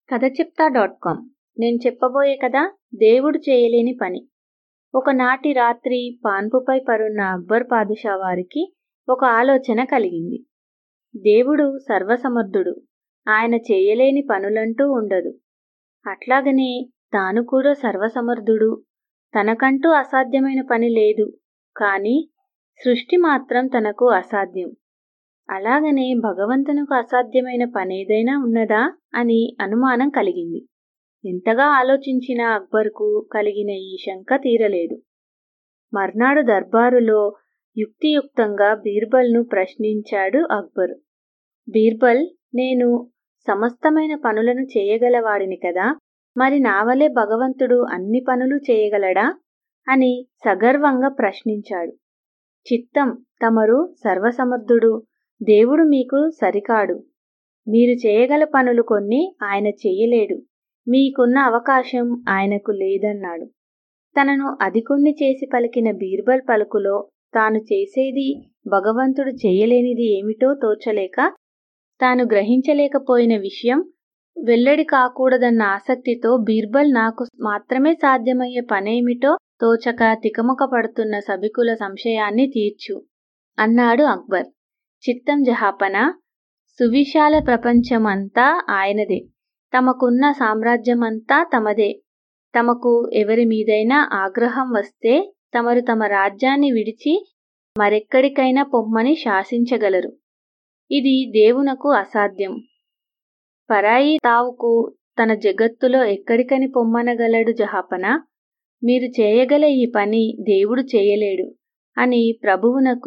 కథ చెప్తా dot com నేను చెప్పబోయే కథ దేవుడు చేయలేని పని ఒకనాటి రాత్రి పాన్పుపై పరున్న అక్బర్ పాదుషా వారికి ఒక ఆలోచన కలిగింది దేవుడు సర్వసమర్థుడు ఆయన చేయలేని పనులంటూ ఉండదు అట్లాగనే తాను కూడా సర్వసమర్థుడు తనకంటూ అసాధ్యమైన పని లేదు కానీ సృష్టి మాత్రం తనకు అసాధ్యం అలాగనే భగవంతునకు అసాధ్యమైన పనేదైనా ఉన్నదా అని అనుమానం కలిగింది ఎంతగా ఆలోచించినా అక్బర్కు కలిగిన ఈ శంక తీరలేదు మర్నాడు దర్బారులో యుక్తియుక్తంగా బీర్బల్ను ప్రశ్నించాడు అక్బర్ బీర్బల్ నేను సమస్తమైన పనులను చేయగలవాడిని కదా మరి నావలే భగవంతుడు అన్ని పనులు చేయగలడా అని సగర్వంగా ప్రశ్నించాడు చిత్తం తమరు సర్వసమర్థుడు దేవుడు మీకు సరికాడు మీరు చేయగల పనులు కొన్ని ఆయన చెయ్యలేడు మీకున్న అవకాశం ఆయనకు లేదన్నాడు తనను అధికుణ్ణి చేసి పలికిన బీర్బల్ పలుకులో తాను చేసేది భగవంతుడు చేయలేనిది ఏమిటో తోచలేక తాను గ్రహించలేకపోయిన విషయం వెల్లడి కాకూడదన్న ఆసక్తితో బీర్బల్ నాకు మాత్రమే సాధ్యమయ్యే పనేమిటో తోచక తికమక పడుతున్న సభికుల సంశయాన్ని తీర్చు అన్నాడు అక్బర్ చిత్తం జహాపన సువిశాల ప్రపంచమంతా ఆయనదే తమకున్న సామ్రాజ్యమంతా తమదే తమకు ఎవరి మీదైనా ఆగ్రహం వస్తే తమరు తమ రాజ్యాన్ని విడిచి మరెక్కడికైనా పొమ్మని శాసించగలరు ఇది దేవునకు అసాధ్యం పరాయి తావుకు తన జగత్తులో ఎక్కడికని పొమ్మనగలడు జహాపన మీరు చేయగల ఈ పని దేవుడు చేయలేడు అని ప్రభువునకు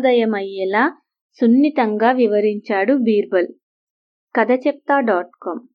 జ్ఞానోదయమయ్యేలా సున్నితంగా వివరించాడు బీర్బల్ కథ చెప్తా డాట్ కామ్